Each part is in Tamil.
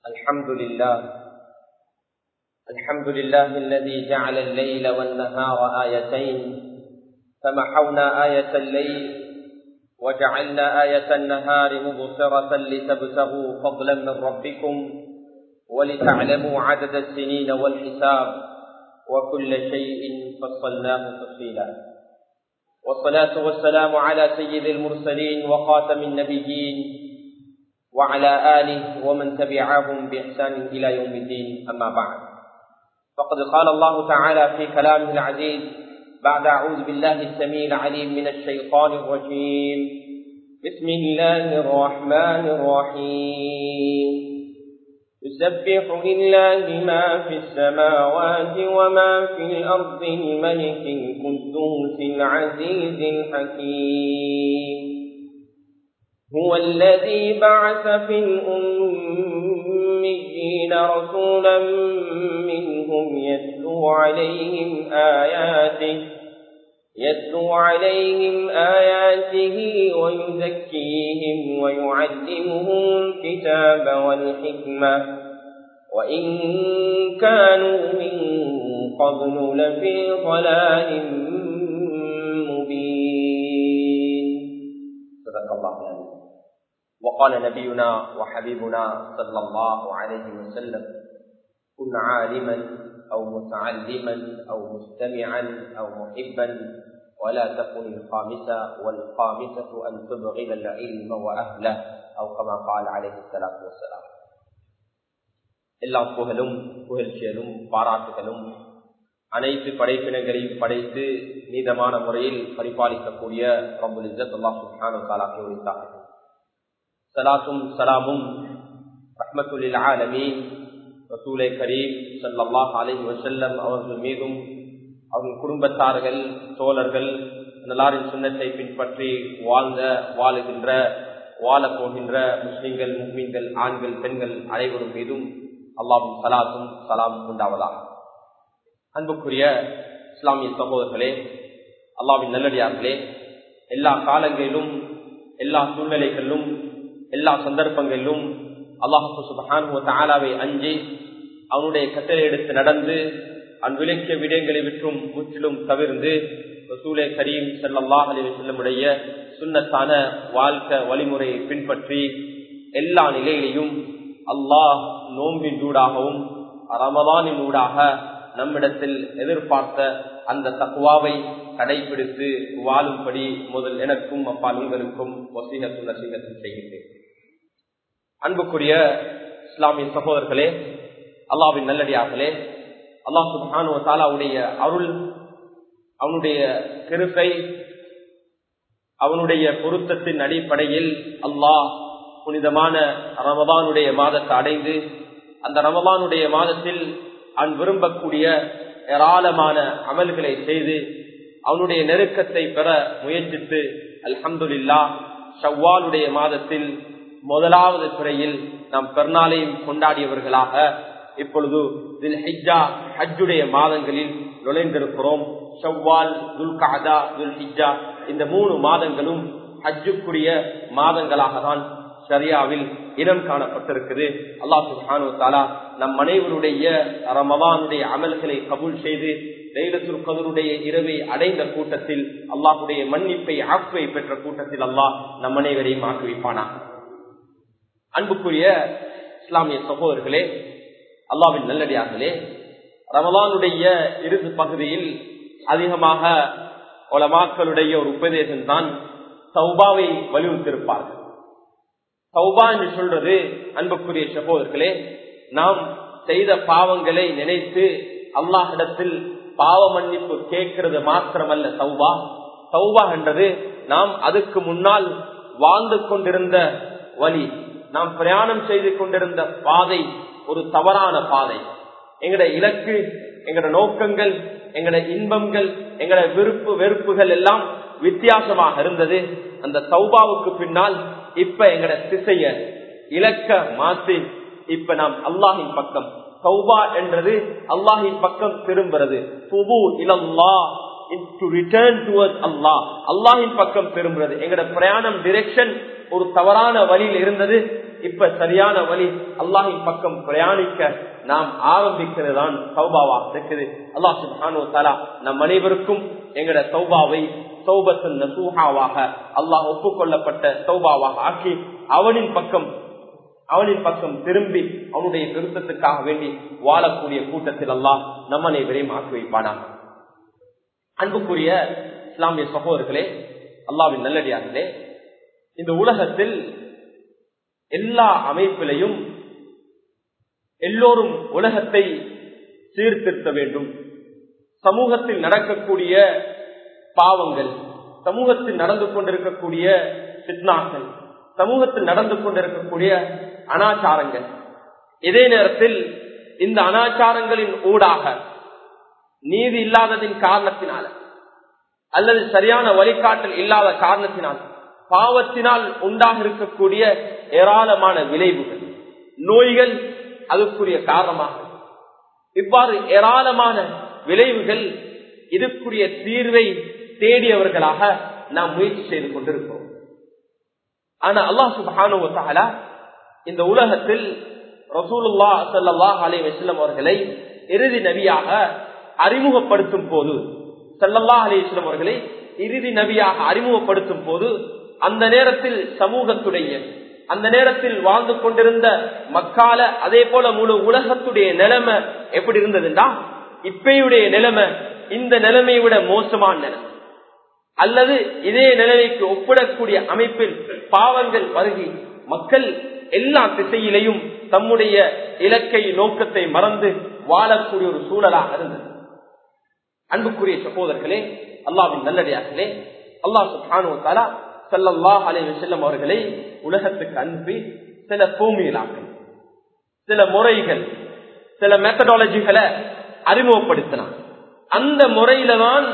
الحمد لله الحمد لله الذي جعل الليل والنهار آيتين فمحونا آية الليل وجعلنا آية النهار مبصرة لتبتغوا فضلا من ربكم ولتعلموا عدد السنين والحساب وكل شيء فصلناه تفصيلا والصلاة والسلام على سيد المرسلين وخاتم النبيين وعلى آله ومن تبعهم بإحسان إلى يوم الدين أما بعد فقد قال الله تعالى في كلامه العزيز بعد أعوذ بالله السميع العليم من الشيطان الرجيم بسم الله الرحمن الرحيم يسبح لله ما في السماوات وما في الأرض الملك القدوس العزيز الحكيم هو الذي بعث في الأميين رسولا منهم يتلو عليهم آياته يتلو عليهم آياته ويزكيهم ويعلمهم الكتاب والحكمة وإن كانوا من قبل لفي ضلال مبين صدق الله العظيم وقال نبينا وحبيبنا صلى الله عليه وسلم كن عالما أو متعلما أو مستمعا أو محبا ولا تكن الخامسة والخامسة أن تبغض العلم وأهله أو كما قال عليه الصلاة والسلام எல்லா புகழும் புகழ்ச்சியலும் பாராட்டுகளும் அனைத்து படைப்பினங்களையும் படைத்து நீதமான முறையில் பரிபாலிக்கக்கூடிய ரபுல் இசத் அல்லா சுஹானு தாலாக்கி உரித்தார்கள் சலாத்தும் சலாமும் ரஹ்மத்துல்லில் ஆலமீன் ரசூலை கரீம் சல்லாஹ் அலஹி வசல்லம் அவர்கள் மீதும் அவர்கள் குடும்பத்தார்கள் தோழர்கள் நல்லாரின் சுண்ணத்தை பின்பற்றி வாழ்ந்த வாழுகின்ற வாழப் போகின்ற முஸ்லிம்கள் முஸ்லீம்கள் ஆண்கள் பெண்கள் அனைவரும் மீதும் அல்லாவும் சலாத்தும் சலாம் உண்டாவதாக அன்புக்குரிய இஸ்லாமிய சகோதரர்களே அல்லாவின் நல்லடியார்களே எல்லா காலங்களிலும் எல்லா சூழ்நிலைகளிலும் எல்லா சந்தர்ப்பங்களிலும் அல்லாஹு சுபஹான் தாலாவை அஞ்சி அவனுடைய கட்டளை எடுத்து நடந்து அவன் விளக்கிய விடயங்களை விற்றும் முற்றிலும் தவிர்ந்து ரசூலே கரீம் செல்லல்லாஹ் அலி செல்லமுடைய சுண்ணத்தான வாழ்க்கை வழிமுறையை பின்பற்றி எல்லா நிலையிலையும் அல்லாஹ் நோம்பின் ஊடாகவும் ரமதானின் ஊடாக நம்மிடத்தில் எதிர்பார்த்த அந்த தக்குவாவை கடைபிடித்து வாழும்படி முதல் எனக்கும் அப்பால் உங்களுக்கும் வசீகத்தும் நசீகத்தும் செய்கின்றேன் அன்புக்குரிய இஸ்லாமிய சகோதரர்களே அல்லாவின் நல்லடியார்களே அல்லாஹ் சுபானு தாலாவுடைய அருள் அவனுடைய கிருப்பை அவனுடைய பொருத்தத்தின் அடிப்படையில் அல்லாஹ் புனிதமான ரமதானுடைய மாதத்தை அடைந்து அந்த ரமதானுடைய மாதத்தில் அவன் விரும்பக்கூடிய ஏராளமான அமல்களை செய்து அவனுடைய நெருக்கத்தை பெற முயற்சித்து அல்ஹம்துல்லா ஷவ்வாலுடைய மாதத்தில் முதலாவது துறையில் நாம் பெருநாளையும் கொண்டாடியவர்களாக இப்பொழுது ஹஜ்ஜுடைய மாதங்களில் நுழைந்திருக்கிறோம் ஷவ்வால் துல் காதா துல் ஹிஜா இந்த மூணு மாதங்களும் ஹஜ்ஜுக்குரிய மாதங்களாக தான் ஷரியாவில் இனம் காணப்பட்டிருக்குது அல்லாஹ் சுஹானு தாலா நம் அனைவருடைய ரமவானுடைய அமல்களை கபூல் செய்து லைலத்துல் கதருடைய இரவை அடைந்த கூட்டத்தில் அல்லாஹுடைய மன்னிப்பை ஆக்குவை பெற்ற கூட்டத்தில் அல்லாஹ் நம் அனைவரையும் ஆக்குவிப்பானா அன்புக்குரிய இஸ்லாமிய சகோதரர்களே அல்லாவின் நல்லடியார்களே ரமலானுடைய இறுதி பகுதியில் அதிகமாக உலமாக்களுடைய ஒரு உபதேசம் தான் சௌபாவை வலியுறுத்திருப்பார்கள் சௌபா என்று சொல்றது அன்புக்குரிய சகோதரர்களே நாம் செய்த பாவங்களை நினைத்து அல்லாஹிடத்தில் பாவ மன்னிப்பு கேட்கிறது மாத்திரமல்ல சௌபா சௌபா என்றது நாம் அதுக்கு முன்னால் வாழ்ந்து கொண்டிருந்த வழி நாம் பிரயாணம் செய்து கொண்டிருந்த பாதை ஒரு தவறான பாதை எங்கட இலக்கு எங்கட நோக்கங்கள் எங்கட இன்பங்கள் எங்கட விருப்பு வெறுப்புகள் எல்லாம் வித்தியாசமாக இருந்தது அந்த சௌபாவுக்கு பின்னால் இப்ப எங்கட திசைய இலக்க மாற்றி இப்ப நாம் அல்லாஹின் பக்கம் சௌபா என்றது அல்லாஹின் பக்கம் திரும்புறது புபு இலல்லா டு ரிட்டர்ன் டுவர்ட் அல்லாஹ் அல்லாஹின் பக்கம் திரும்புறது எங்கட பிரயாணம் டிரெக்ஷன் ஒரு தவறான வழியில் இருந்தது இப்ப சரியான வழி அல்லாஹின் பக்கம் பிரயாணிக்க நாம் ஆரம்பிக்கிறது தான் சௌபாவாக இருக்குது அல்லாஹ் சுபானு தாலா நம் அனைவருக்கும் எங்கட சௌபாவை சௌபத்தன் நசூஹாவாக அல்லாஹ் ஒப்புக்கொள்ளப்பட்ட சௌபாவாக ஆக்கி அவனின் பக்கம் அவனின் பக்கம் திரும்பி அவனுடைய திருத்தத்துக்காக வேண்டி வாழக்கூடிய கூட்டத்தில் அல்லாஹ் நம் அனைவரையும் ஆக்கி வைப்பானா அன்புக்குரிய இஸ்லாமிய சகோதரர்களே அல்லாவின் நல்லடியார்களே இந்த உலகத்தில் எல்லா அமைப்பிலையும் எல்லோரும் உலகத்தை சீர்திருத்த வேண்டும் சமூகத்தில் நடக்கக்கூடிய பாவங்கள் சமூகத்தில் நடந்து கொண்டிருக்கக்கூடிய சித்னாக்கள் சமூகத்தில் நடந்து கொண்டிருக்கக்கூடிய அனாச்சாரங்கள் இதே நேரத்தில் இந்த அனாச்சாரங்களின் ஊடாக நீதி இல்லாததின் காரணத்தினால அல்லது சரியான வழிகாட்டல் இல்லாத காரணத்தினால் பாவத்தினால் உண்டாக இருக்கக்கூடிய ஏராளமான விளைவுகள் நோய்கள் அதுக்குரிய காரணமாக இவ்வாறு ஏராளமான விளைவுகள் இதுக்குரிய தீர்வை தேடியவர்களாக நாம் முயற்சி செய்து கொண்டிருக்கிறோம் ஆனா அல்லாஹ் சுபானுவத்தாலா இந்த உலகத்தில் ரசூலுல்லா சல்லாஹ் அலை வசல்லம் அவர்களை இறுதி நபியாக அறிமுகப்படுத்தும் போது சல்லல்லா அலிஸ்லம் அவர்களை இறுதி நபியாக அறிமுகப்படுத்தும் போது அந்த நேரத்தில் சமூகத்துடைய அந்த நேரத்தில் வாழ்ந்து கொண்டிருந்த மக்கால அதே போல முழு உலகத்துடைய நிலைமை எப்படி இருந்ததுண்டா இப்பயுடைய நிலைமை இந்த நிலைமையை விட மோசமான நிலைமை அல்லது இதே நிலைமைக்கு ஒப்பிடக்கூடிய அமைப்பில் பாவங்கள் வருகி மக்கள் எல்லா திசையிலையும் தம்முடைய இலக்கை நோக்கத்தை மறந்து வாழக்கூடிய ஒரு சூழலாக இருந்தது அன்புக்குரிய சகோதரர்களே அல்லாவின் நல்லடியார்களே அல்லாஹ் சுபானுவத்தாலா சல்லாஹ் அலை செல்லம் அவர்களை உலகத்துக்கு அனுப்பி சில பூமியிலாக்கள் சில முறைகள் சில மெத்தடாலஜிகளை அறிமுகப்படுத்தினான் அந்த முறையில தான்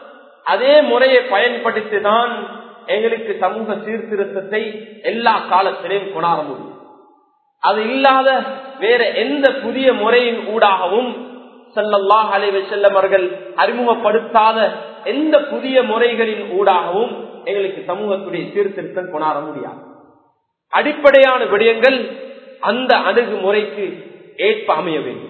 அதே முறையை பயன்படுத்தி தான் எங்களுக்கு சமூக சீர்திருத்தத்தை எல்லா காலத்திலையும் கொண்டாட முடியும் அது இல்லாத வேற எந்த புதிய முறையின் ஊடாகவும் சல்லல்லாஹ் அலைவ செல்லவர்கள் அறிமுகப்படுத்தாத எந்த புதிய முறைகளின் ஊடாகவும் எங்களுக்கு சமூகத்துடைய சீர்திருத்தம் கொண்டாட முடியாது அடிப்படையான விடயங்கள் அந்த அணுகுமுறைக்கு ஏற்ப அமைய வேண்டும்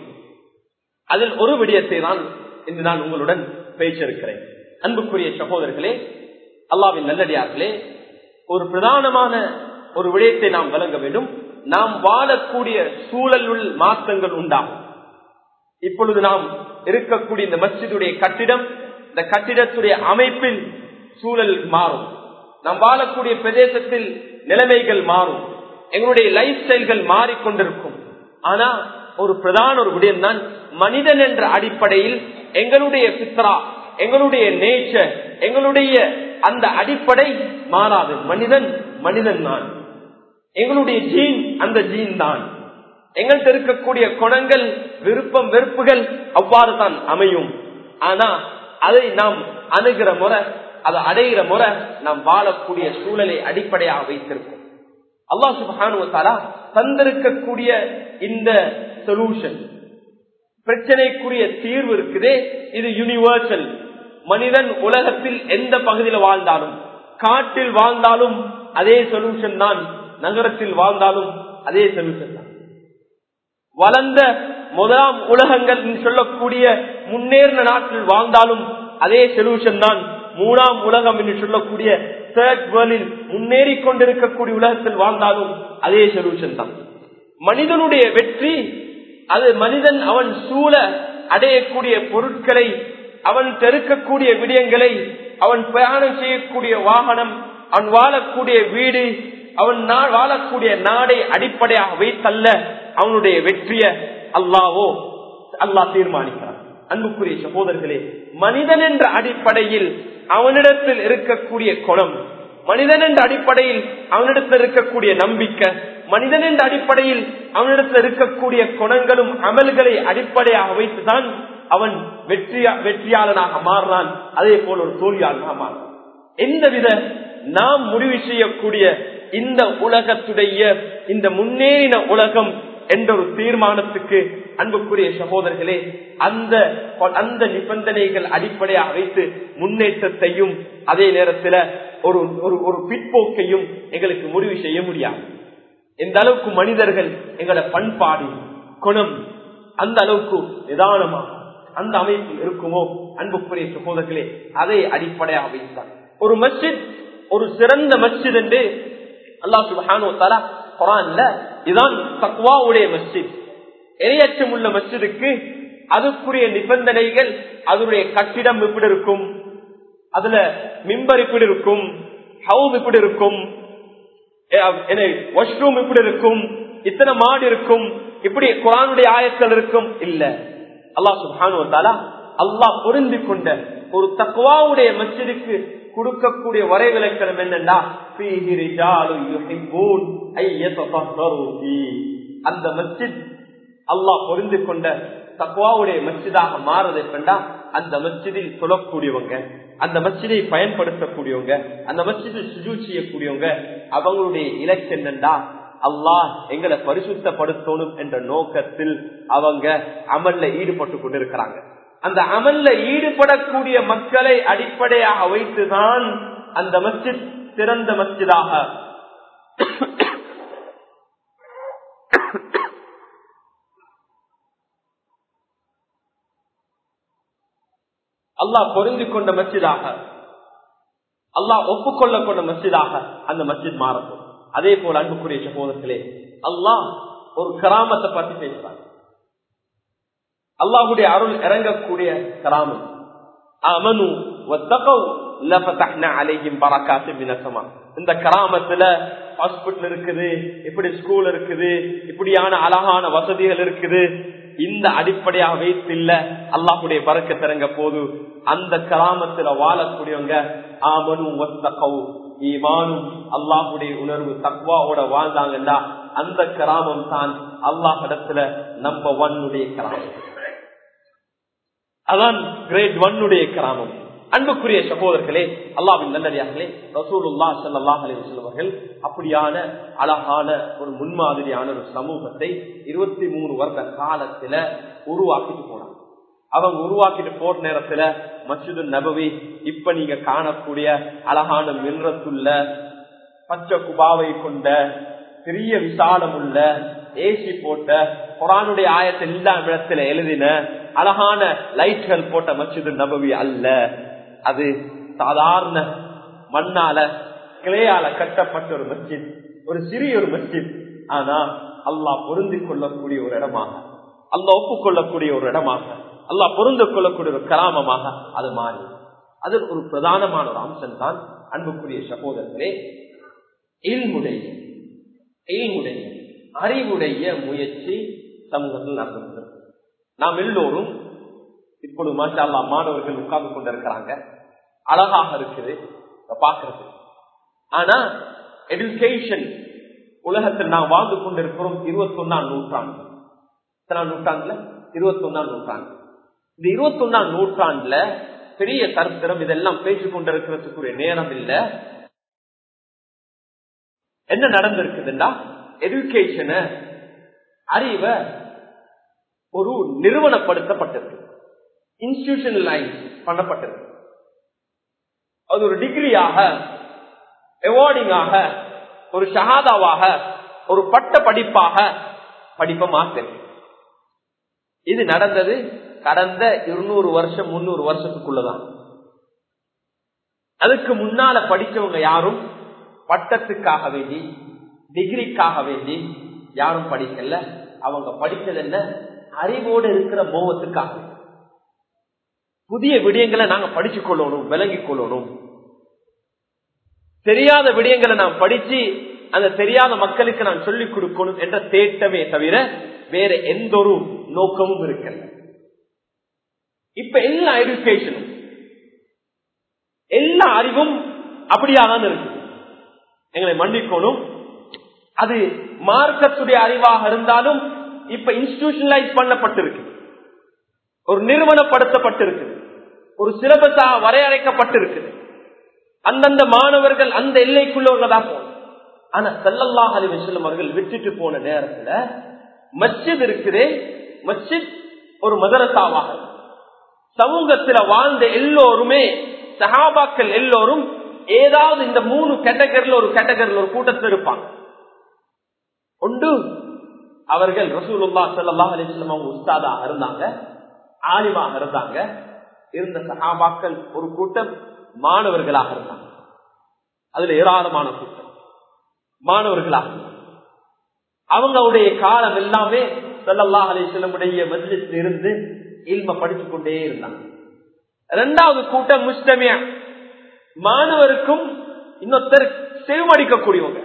அதில் ஒரு விடயத்தை தான் இன்று நான் உங்களுடன் பேசிருக்கிறேன் அன்புக்குரிய சகோதரர்களே அல்லாவின் நல்லடியார்களே ஒரு பிரதானமான ஒரு விடயத்தை நாம் வழங்க வேண்டும் நாம் வாழக்கூடிய சூழலுள் மாற்றங்கள் உண்டாகும் இப்பொழுது நாம் இருக்கக்கூடிய இந்த மஸ்ஜிதுடைய கட்டிடம் இந்த கட்டிடத்துடைய அமைப்பில் சூழல் மாறும் நாம் வாழக்கூடிய பிரதேசத்தில் நிலைமைகள் மாறும் எங்களுடைய லைஃப் ஸ்டைல்கள் மாறிக்கொண்டிருக்கும் ஆனா ஒரு பிரதான ஒரு விடயம் தான் மனிதன் என்ற அடிப்படையில் எங்களுடைய பித்ரா எங்களுடைய நேச்சர் எங்களுடைய அந்த அடிப்படை மாறாது மனிதன் மனிதன் தான் எங்களுடைய ஜீன் அந்த ஜீன் தான் எங்கள்கிட்ட இருக்கக்கூடிய குணங்கள் விருப்பம் வெறுப்புகள் அவ்வாறு தான் அமையும் ஆனா அதை நாம் அணுகிற முறை அதை அடைகிற முறை நாம் வாழக்கூடிய சூழலை அடிப்படையாக வைத்திருக்கோம் அல்லா சுபானுவத்தாலா தந்திருக்கக்கூடிய இந்த சொல்யூஷன் பிரச்சனைக்குரிய தீர்வு இருக்குதே இது யூனிவர்சல் மனிதன் உலகத்தில் எந்த பகுதியில் வாழ்ந்தாலும் காட்டில் வாழ்ந்தாலும் அதே சொல்யூஷன் தான் நகரத்தில் வாழ்ந்தாலும் அதே சொல்யூஷன் தான் வளர்ந்த முதலாம் உலகங்கள் சொல்லக்கூடிய முன்னேறின நாட்டில் வாழ்ந்தாலும் அதே சொல்யூஷன் தான் மூணாம் உலகம் என்று சொல்லக்கூடிய தேர்ட் வேர்ல்டில் முன்னேறி கொண்டிருக்கக்கூடிய உலகத்தில் வாழ்ந்தாலும் அதே சொல்யூஷன் தான் மனிதனுடைய வெற்றி அது மனிதன் அவன் சூழ அடையக்கூடிய பொருட்களை அவன் தெருக்கக்கூடிய விடயங்களை அவன் பிரயாணம் செய்யக்கூடிய வாகனம் அவன் வாழக்கூடிய வீடு அவன் வாழக்கூடிய நாடை அடிப்படையாக வைத்தல்ல அவனுடைய வெற்றிய அல்லாவோ அல்லாஹ் தீர்மானிக்கிறான் அன்புக்குரிய சகோதரர்களே மனிதன் என்ற அடிப்படையில் அவனிடத்தில் இருக்கக்கூடிய குணம் மனிதன் என்ற அடிப்படையில் அவனிடத்தில் இருக்கக்கூடிய நம்பிக்கை மனிதன் என்ற அடிப்படையில் அவனிடத்தில் இருக்கக்கூடிய குணங்களும் அமல்களை அடிப்படையாக வைத்துதான் அவன் வெற்றியா வெற்றியாளனாக மாறுறான் அதே போல ஒரு தோல்வியாளனாக மாறுறான் எந்தவித நாம் முடிவு செய்யக்கூடிய இந்த உலகத்துடைய இந்த முன்னேறின உலகம் என்ற ஒரு தீர்மானத்துக்கு அன்புக்குரிய சகோதரர்களே அந்த அந்த நிபந்தனைகள் அடிப்படையாக வைத்து முன்னேற்றத்தையும் அதே நேரத்தில் ஒரு ஒரு பிற்போக்கையும் எங்களுக்கு முடிவு செய்ய முடியாது எந்த அளவுக்கு மனிதர்கள் எங்களோட பண்பாடு குணம் அந்த அளவுக்கு நிதானமாக அந்த அமைப்பு இருக்குமோ அன்புக்குரிய சகோதரர்களே அதை அடிப்படையாக வைத்தார் ஒரு மஸ்ஜித் ஒரு சிறந்த மஸ்ஜித் என்று அல்லாஹ் சுபஹானு தலா குரான்ல இதான் தக்வாவுடைய மஸ்ஜித் இரையச்சம் உள்ள மஸ்ஜிதுக்கு அதுக்குரிய நிபந்தனைகள் அதனுடைய கட்டிடம் எப்படி இருக்கும் அதுல மிம்பர் இப்படி இருக்கும் ஹவுஸ் இப்படி இருக்கும் வாஷ்ரூம் இப்படி இருக்கும் இத்தனை மாடு இருக்கும் இப்படி குரானுடைய ஆயத்தல் இருக்கும் இல்ல அல்லாஹ் சுபானுவத்தாலா அல்லாஹ் பொருந்தி கொண்ட ஒரு தக்குவாவுடைய மஸ்ஜிதுக்கு கொடுக்கக்கூடிய வரைவிலக்கணம் என்னன்னா அந்த மஸ்ஜித் அல்லாஹ் பொருந்து கொண்ட தக்குவாவுடைய மஸ்ஜிதாக மாறுது எப்பண்டா அந்த மஸ்ஜிதில் சொல்லக்கூடியவங்க அந்த மஸ்ஜிதை பயன்படுத்தக்கூடியவங்க அந்த மஸ்ஜிதில் சுஜூ செய்யக்கூடியவங்க அவங்களுடைய இலக்கு என்னண்டா அல்லாஹ் எங்களை பரிசுத்தப்படுத்தணும் என்ற நோக்கத்தில் அவங்க அமல்ல ஈடுபட்டு கொண்டிருக்கிறாங்க அந்த அமல்ல ஈடுபடக்கூடிய மக்களை அடிப்படையாக வைத்துதான் அந்த மஸ்ஜித் சிறந்த மஸ்ஜிதாக அல்லாஹ் பொருந்தி கொண்ட மஸ்ஜிதாக அல்லாஹ் ஒப்புக்கொள்ள கொண்ட மஸ்ஜிதாக அந்த மஸ்ஜித் மாறட்டும் அதே போல அன்புக்குரிய சகோதரர்களே அல்லாஹ் ஒரு கிராமத்தை பத்தி பேசுறாங்க அல்லாஹுடைய அருள் இறங்கக்கூடிய கிராமம் அமனு இந்த கிராமத்துல ஹாஸ்பிட்டல் இருக்குது இப்படி ஸ்கூல் இருக்குது இப்படியான அழகான வசதிகள் இருக்குது இந்த அடிப்படையாக வைத்து இல்ல அல்லாஹுடைய பறக்க திறங்க போது அந்த கிராமத்துல வாழக்கூடியவங்க ஆமனு ஒத்தகவு ஈமானும் அல்லாஹுடைய உணர்வு தக்வாவோட வாழ்ந்தாங்கன்னா அந்த கிராமம் தான் அல்லாஹ் இடத்துல நம்ப ஒன்னுடைய கிராமம் அதான் கிரேட் ஒன்னுடைய கிராமம் அன்புக்குரிய சகோதரர்களே அல்லாவின் நல்லடியார்களே ரசூலுல்லா சல்லாஹ் அலிவர்கள் அப்படியான அழகான ஒரு முன்மாதிரியான ஒரு சமூகத்தை இருபத்தி மூணு வருட காலத்துல உருவாக்கிட்டு போனாங்க அவங்க உருவாக்கிட்டு போற நேரத்துல மசிது நபவி இப்ப நீங்க காணக்கூடிய அழகான மின்ரத்துள்ள பச்சை குபாவை கொண்ட பெரிய விசாலம் உள்ள ஏசி போட்ட குரானுடைய ஆயத்தை எல்லா இடத்துல எழுதின அழகான லைட்கள் போட்ட மசிது நபவி அல்ல அது சாதாரண மண்ணால கிளையால கட்டப்பட்ட ஒரு மஸ்ஜித் ஒரு சிறிய ஒரு மஸ்ஜித் ஆனா அல்லாஹ் பொருந்தி கொள்ளக்கூடிய ஒரு இடமாக அல்லாஹ் ஒப்புக்கொள்ளக்கூடிய ஒரு இடமாக அல்லாஹ் பொருந்து கொள்ளக்கூடிய ஒரு கிராமமாக அது மாறி அது ஒரு பிரதானமான ஒரு அம்சம் தான் அன்புக்குரிய சகோதரர்களே இல்முடைய இல்முடைய அறிவுடைய முயற்சி சமூகத்தில் நடந்தது நாம் எல்லோரும் இப்பொழுது மாஷா மாணவர்கள் உட்கார்ந்து கொண்டிருக்கிறாங்க அழகாக இருக்குது பாக்குறது ஆனா எடுகேஷன் உலகத்தில் நாம் வாழ்ந்து கொண்டிருக்கிறோம் இருபத்தி ஒன்னாம் நூற்றாண்டு எத்தனாம் நூற்றாண்டுல இருபத்தி ஒன்னாம் நூற்றாண்டு இந்த இருபத்தி ஒன்னாம் நூற்றாண்டுல பெரிய சரித்திரம் இதெல்லாம் பேசிக் கொண்டிருக்கிறதுக்குரிய நேரம் இல்ல என்ன நடந்திருக்குதுன்னா எடுகேஷனை அறிவை ஒரு நிறுவனப்படுத்தப்பட்டிருக்கு இன்ஸ்டிடியூஷனலைஸ் பண்ணப்பட்டிருக்கு அது ஒரு டிகிரியாக அவார்டிங்காக ஒரு ஷஹாதாவாக ஒரு பட்ட படிப்பாக படிப்பை மாத்திருக்கு இது நடந்தது கடந்த இருநூறு வருஷம் முன்னூறு வருஷத்துக்குள்ளதான் அதுக்கு முன்னால படிச்சவங்க யாரும் பட்டத்துக்காக வேண்டி டிகிரிக்காக வேண்டி யாரும் படிக்கல அவங்க படிச்சது என்ன அறிவோடு இருக்கிற மோகத்துக்காக புதிய விடயங்களை நாங்க படிச்சு கொள்ளணும் விளங்கிக் கொள்ளணும் தெரியாத விடயங்களை நாம் படிச்சு அந்த தெரியாத மக்களுக்கு நான் சொல்லிக் கொடுக்கணும் என்ற தேட்டமே தவிர வேற எந்த ஒரு நோக்கமும் இருக்கல இப்ப எல்லா எஜுகேஷனும் எல்லா அறிவும் அப்படியாதான் இருக்கு எங்களை மன்னிக்கணும் அது மார்க்கத்துடைய அறிவாக இருந்தாலும் இப்ப இன்ஸ்டிடியூஷனலைஸ் பண்ணப்பட்டிருக்கு ஒரு நிறுவனப்படுத்தப்பட்டிருக்கு ஒரு சிலபஸாக வரையறைக்கப்பட்டிருக்கு அந்தந்த மாணவர்கள் அந்த எல்லைக்குள்ளவர்களாக போகணும் ஆனா செல்லல்லா அலி வசல்லம் அவர்கள் விட்டுட்டு போன நேரத்துல மஸ்ஜித் இருக்குதே மஸ்ஜித் ஒரு மதரசாவாக சமூகத்துல வாழ்ந்த எல்லோருமே சஹாபாக்கள் எல்லோரும் ஏதாவது இந்த மூணு கேட்டகரியில் ஒரு கேட்டகரியில் ஒரு கூட்டத்தில் இருப்பாங்க ஒன்று அவர்கள் ரசூலுல்லா சல்லா அலிஸ்லாம் அவங்க உஸ்தாதாக இருந்தாங்க ஆலிமாக இருந்தாங்க இருந்த சகாபாக்கள் ஒரு கூட்டம் மாணவர்களாக இருந்தாங்க அதுல ஏராளமான கூட்டம் மாணவர்களாக இருந்தாங்க அவங்களுடைய காலம் எல்லாமே சல்லல்லா அலிஸ்லமுடைய மஜ்லிஸ்ல இருந்து இல்ம படிச்சு கொண்டே இருந்தாங்க இரண்டாவது கூட்டம் முஸ்லமியா மாணவருக்கும் இன்னொருத்தர் செவிமடிக்கக்கூடியவங்க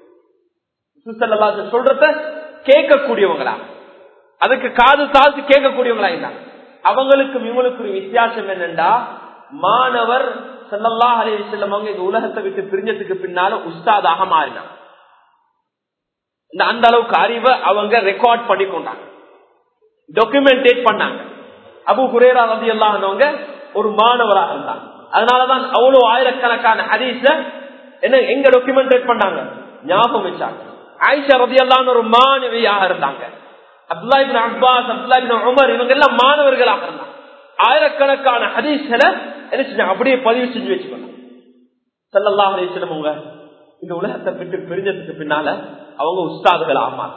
சொல்றத கேட்கக்கூடியவங்களா அதுக்கு காது தாழ்த்து கேட்கக்கூடியவங்களா இருந்தாங்க அவங்களுக்கும் இவங்களுக்கு ஒரு வித்தியாசம் என்னண்டா மாணவர் செல்லல்லா அலி செல்லம் அவங்க இந்த உலகத்தை விட்டு பிரிஞ்சதுக்கு பின்னால உஸ்தாதாக மாறினாங்க இந்த அந்த அளவுக்கு அறிவை அவங்க ரெக்கார்ட் பண்ணி கொண்டாங்க டாக்குமெண்டேட் பண்ணாங்க அபு குரேரா ரதி எல்லாம் ஒரு மாணவராக இருந்தாங்க அதனாலதான் அவ்வளவு ஆயிரக்கணக்கான ஹதீஸ என்ன எங்க டாக்குமெண்டேட் பண்ணாங்க ஞாபகம் வச்சாங்க ஆயிஷா ரதி எல்லாம் ஒரு மாணவியாக இருந்தாங்க அப்துல்லாபின் அப்பாஸ் அப்துல்லாபின் உமர் இவங்க எல்லாம் மாணவர்களாக இருந்தாங்க ஆயிரக்கணக்கான ஹதீஸ்களை என்ன செஞ்சாங்க அப்படியே பதிவு செஞ்சு வச்சுக்கணும் சல்லல்லா அலிஸ்லம் அவங்க இந்த உலகத்தை விட்டு பிரிஞ்சதுக்கு பின்னால அவங்க உஸ்தாதுகள் ஆமாங்க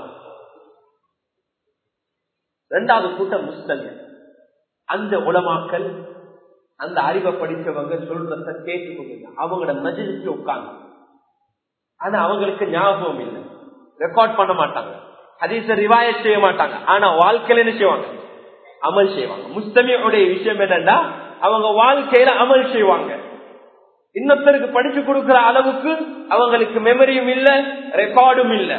ரெண்டாவது கூட்டம் முஸ்லிம் அந்த உலமாக்கள் அந்த அறிவை படிச்சவங்க சொல்றத கேட்டுக்கொண்டு அவங்களோட மஜிலிச்சு உட்கார்ந்து ஆனா அவங்களுக்கு ஞாபகம் இல்லை ரெக்கார்ட் பண்ண மாட்டாங்க ஹதீச ரிவாய செய்ய மாட்டாங்க ஆனா வாழ்க்கையில என்ன செய்வாங்க அமல் செய்வாங்க முஸ்தமியுடைய விஷயம் என்னன்னா அவங்க வாழ்க்கையில அமல் செய்வாங்க இன்னொருத்தருக்கு படிச்சு கொடுக்கிற அளவுக்கு அவங்களுக்கு மெமரியும் இல்ல ரெக்கார்டும் இல்ல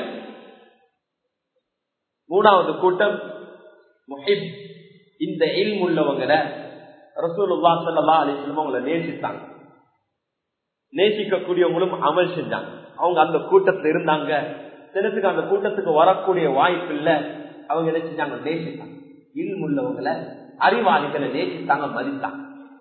மூணாவது கூட்டம் முஹிப் இந்த இல்ம் உள்ளவங்களை ரசூலுல்லா சல்லா அலிஸ்லம் அவங்களை நேசித்தாங்க நேசிக்கக்கூடியவங்களும் அமல் செஞ்சாங்க அவங்க அந்த கூட்டத்துல இருந்தாங்க சிலத்துக்கு அந்த கூட்டத்துக்கு வரக்கூடிய வாய்ப்பு இல்ல அவங்க என்ன செஞ்சாங்க நேசித்தாங்க இல்ம் உள்ளவங்களை அறிவாளிகளை நேசித்தாங்க மதித்தாங்க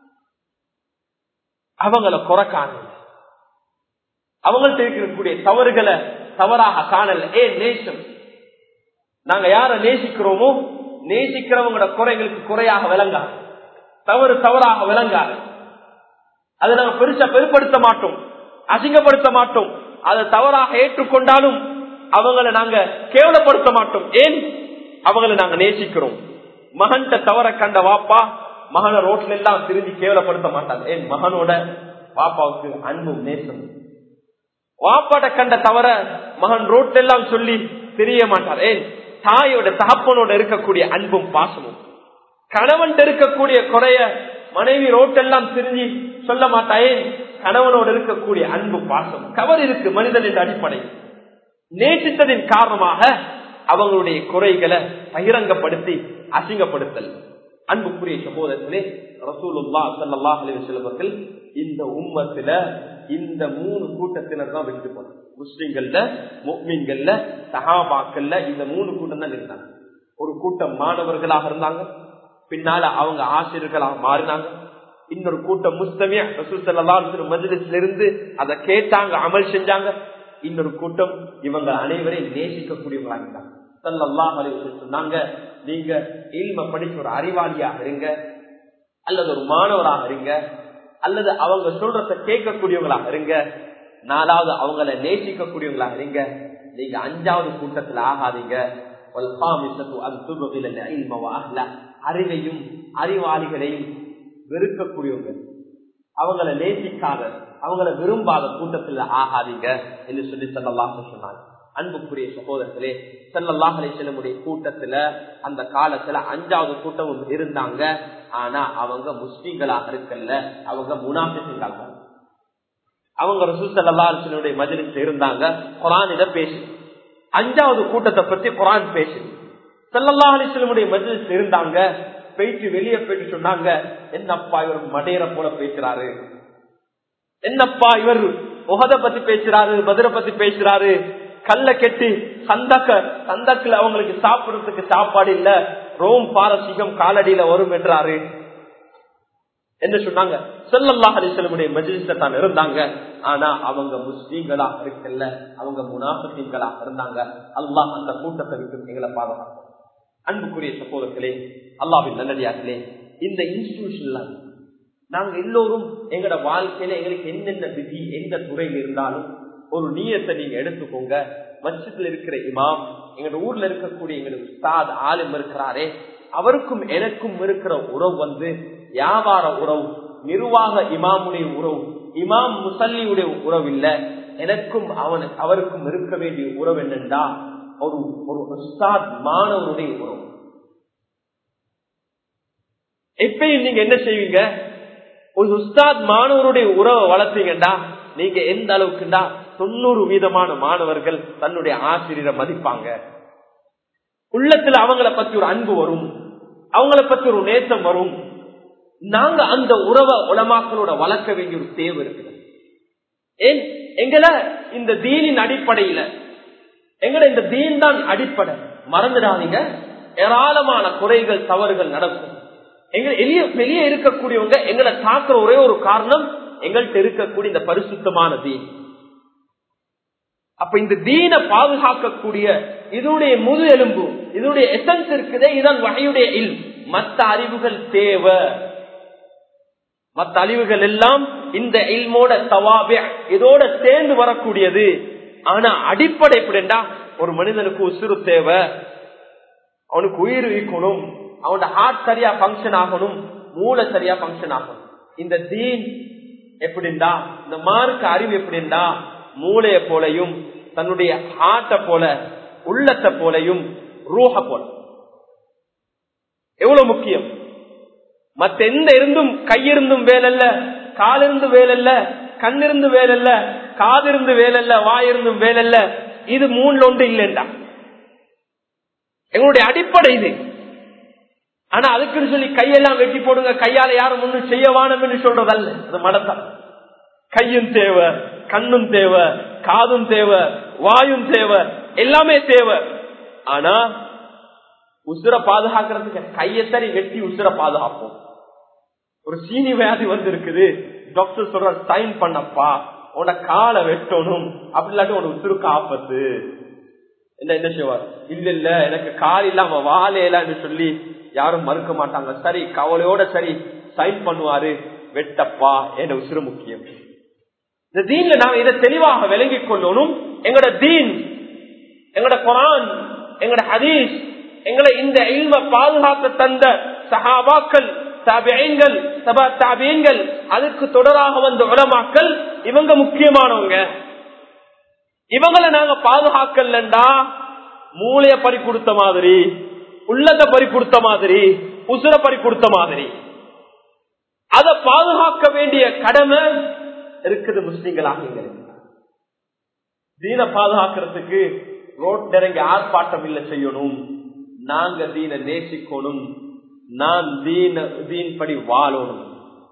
அவங்கள குறை காணல அவங்கள்ட்ட இருக்கக்கூடிய தவறுகளை தவறாக காணல ஏ நேசம் நாங்க யார நேசிக்கிறோமோ நேசிக்கிறவங்களோட குறைகளுக்கு குறையாக விளங்காது தவறு தவறாக விளங்காது அதை நாங்க பெருசா பெருப்படுத்த மாட்டோம் அசிங்கப்படுத்த மாட்டோம் அதை தவறாக ஏற்றுக்கொண்டாலும் அவங்களை நாங்க கேவலப்படுத்த மாட்டோம் ஏன் அவங்களை நாங்க நேசிக்கிறோம் மகன்கிட்ட தவற கண்ட வாப்பா மகனை ரோட்ல எல்லாம் திரும்பி கேவலப்படுத்த மாட்டாங்க ஏன் மகனோட பாப்பாவுக்கு அன்பும் நேசம் வாப்பாட்ட கண்ட தவற மகன் ரோட்ல எல்லாம் சொல்லி தெரிய மாட்டார் ஏன் தாயோட தகப்பனோட இருக்கக்கூடிய அன்பும் பாசமும் கணவன் இருக்கக்கூடிய குறைய மனைவி ரோட்டெல்லாம் திரும்பி சொல்ல மாட்டாயே கணவனோடு இருக்கக்கூடிய அன்பு பாசம் கவர் இருக்கு மனிதன் என்ற அடிப்படை நேசித்ததின் காரணமாக அவங்களுடைய குறைகளை பகிரங்கப்படுத்தி அசிங்கப்படுத்தல் அன்புக்குரிய சகோதரத்திலே ரசூலுல்லா சல்லா அலிவசல்வர்கள் இந்த உம்மத்துல இந்த மூணு கூட்டத்தினர் தான் வெற்றி போனாங்க முஸ்லிம்கள்ல முக்மீன்கள்ல சஹாபாக்கள்ல இந்த மூணு கூட்டம் தான் இருந்தாங்க ஒரு கூட்டம் மாணவர்களாக இருந்தாங்க பின்னால அவங்க ஆசிரியர்களாக மாறினாங்க இன்னொரு கூட்டம் முஸ்தமியா ரசூல் சல்லா மஜ்லிஸ்ல இருந்து அதை கேட்டாங்க அமல் செஞ்சாங்க இன்னொரு கூட்டம் இவங்க அனைவரையும் நேசிக்கக்கூடியவங்களா இருந்தாங்க சல்லல்லாஹ் சொன்னாங்க நீங்க இல்ம படிச்ச ஒரு அறிவாளியாக இருங்க அல்லது ஒரு மாணவராக இருங்க அல்லது அவங்க சொல்றத கேட்கக்கூடியவங்களாக இருங்க நாலாவது அவங்கள நேசிக்கக்கூடியவங்களாக இருங்க நீங்க அஞ்சாவது கூட்டத்துல ஆகாதீங்க அறிவையும் அறிவாளிகளையும் வெறுக்கக்கூடியவங்க அவங்கள நேசிக்காத அவங்கள விரும்பாத கூட்டத்தில் ஆகாதீங்க என்று சொல்லி செல்லலாம் சொன்னாங்க அன்புக்குரிய சகோதரர்களே செல்லல்லாஹலை செல்லமுடைய கூட்டத்துல அந்த காலத்துல அஞ்சாவது கூட்டமும் இருந்தாங்க ஆனா அவங்க முஸ்லீம்களாக இருக்கல்ல அவங்க முனாபிசங்களாக அவங்க ரசூசல்லாஹனுடைய மஜலிஸ் இருந்தாங்க குரான் இதை பேசு அஞ்சாவது கூட்டத்தை பத்தி குரான் பேசு செல்லல்லா அலிஸ்லமுடைய மஜலிஸ் இருந்தாங்க போயிட்டு வெளியே போயிட்டு சொன்னாங்க என்னப்பா இவர் மடையரை போல பேசுறாரு என்னப்பா இவர் உகத பத்தி பேசுறாரு பதிர பத்தி பேசுறாரு கல்ல கெட்டி சந்தக்க சந்தக்குல அவங்களுக்கு சாப்பிடுறதுக்கு சாப்பாடு இல்ல ரோம் பாரசீகம் காலடியில வரும் என்றாரு என்ன சொன்னாங்க செல்லல்லாஹ் அலிசல்லமுடைய மஜிலிஸ்ல தான் இருந்தாங்க ஆனா அவங்க முஸ்லீம்களா இருக்கல அவங்க முனாஃபிகங்களா இருந்தாங்க அல்லாஹ் அந்த கூட்டத்தை விட்டு எங்களை பாதுகாக்கும் அன்புக்குரிய சகோதரர்களே அல்லாவின் நல்லடியார்களே இந்த இன்ஸ்டிடியூஷன்ல நாங்க எல்லோரும் எங்களோட வாழ்க்கையில எங்களுக்கு என்னென்ன விதி எந்த துறையில் இருந்தாலும் ஒரு நீயத்தை நீங்க எடுத்துக்கோங்க மச்சத்தில் இருக்கிற இமாம் எங்க ஊர்ல இருக்கக்கூடிய எங்களுக்கு உஸ்தாத் ஆலிம் இருக்கிறாரே அவருக்கும் எனக்கும் இருக்கிற உறவு வந்து வியாபார உறவு நிர்வாக இமாமுடைய உறவு இமாம் முசல்லியுடைய உறவு இல்ல எனக்கும் அவனுக்கு அவருக்கும் இருக்க வேண்டிய உறவு என்னென்றா ஒரு ஒரு உஸ்தாத் மாணவருடைய உறவு எப்பயும் நீங்க என்ன செய்வீங்க ஒரு உஸ்தாத் மாணவருடைய உறவை வளர்த்தீங்கடா நீங்க எந்த அளவுக்குண்டா தொண்ணூறு வீதமான மாணவர்கள் தன்னுடைய ஆசிரியரை மதிப்பாங்க உள்ளத்துல அவங்கள பத்தி ஒரு அன்பு வரும் அவங்கள பத்தி ஒரு நேசம் வரும் நாங்க அந்த உறவை உலமாக்களோட வளர்க்க வேண்டிய ஒரு தேவை இருக்குது ஏன் எங்களை இந்த தீனின் அடிப்படையில எங்கட இந்த தீன் தான் அடிப்படை மறந்துடாதீங்க ஏராளமான குறைகள் தவறுகள் நடக்கும் எங்க எளிய வெளியே இருக்கக்கூடியவங்க எங்களை தாக்குற ஒரே ஒரு காரணம் எங்கள்கிட்ட இருக்கக்கூடிய இந்த பரிசுத்தமான தீன் அப்ப இந்த தீனை பாதுகாக்கக்கூடிய இதனுடைய முழு எலும்பு இதனுடைய எசன்ஸ் இருக்குதே இதன் வகையுடைய இல் மற்ற அறிவுகள் தேவை மற்ற அறிவுகள் எல்லாம் இந்த இல்மோட தவாபே இதோட சேர்ந்து வரக்கூடியது ஆனா அடிப்படை எப்படின்னா ஒரு மனிதனுக்கு உசுறு தேவை அவனுக்கு உயிர் இருக்கணும் அவனோட ஹார்ட் சரியா பங்கன் ஆகணும் மூளை சரியா பங்கன் ஆகணும் இந்த தீன் எப்படின்னா இந்த மார்க்க அறிவு எப்படின்னா மூளைய போலையும் தன்னுடைய ஹார்ட்ட போல உள்ளத்தை போலையும் ரூஹ போல எவ்வளவு முக்கியம் மத்த எந்த இருந்தும் கையிருந்தும் வேலல்ல காலிருந்து வேலல்ல கண்ணிருந்து வேலல்ல காதிருந்து வேலல்ல வாயிருந்தும் வேலல்ல இது மூணுல ஒன்று இல்லைண்டா எங்களுடைய அடிப்படை இது ஆனா அதுக்குன்னு சொல்லி கையெல்லாம் வெட்டி போடுங்க கையால யாரும் ஒண்ணும் செய்ய வானம்னு சொல்றதல்ல அது மடத்தான் கையும் தேவை கண்ணும் தேவை காதும் தேவை வாயும் தேவை எல்லாமே தேவை ஆனா உசுர பாதுகாக்கிறதுக்கு கையை சரி வெட்டி உசுர பாதுகாப்போம் ஒரு சீனி வியாதி வந்து இருக்குது டாக்டர் சொல்ற சைன் பண்ணப்பா உன காலை வெட்டணும் அப்படி இல்லாட்டி உனக்கு உசுருக்கு ஆபத்து என்ன என்ன செய்வார் இல்ல இல்ல எனக்கு கால் இல்லாம வாழையிலான்னு சொல்லி யாரும் மறுக்க மாட்டாங்க சரி கவலையோட சரி சைன் பண்ணுவாரு வெட்டப்பா என்ற உசுறு முக்கியம் இந்த தீன்ல நாங்க இதை தெளிவாக விளங்கிக் கொள்ளணும் எங்கட தீன் எங்கட குரான் எங்கட ஹதீஸ் எங்களை இந்த இல்ம பாதுகாக்க தந்த சஹாபாக்கள் தாபியங்கள் சபா தாபியங்கள் அதுக்கு தொடராக வந்த உலமாக்கள் இவங்க முக்கியமானவங்க இவங்களை நாங்க பாதுகாக்கலண்டா மூளைய பறி கொடுத்த மாதிரி உள்ளத்தை பறி கொடுத்த மாதிரி உசுர பறி கொடுத்த மாதிரி அதை பாதுகாக்க வேண்டிய கடமை இருக்குது முஸ்லிம்களாக எங்களுக்கு தீன பாதுகாக்கிறதுக்கு ரோட் இறங்கி ஆர்ப்பாட்டம் இல்லை செய்யணும் நாங்க தீன நேசிக்கணும் நான் தீன தீன் படி வாழணும்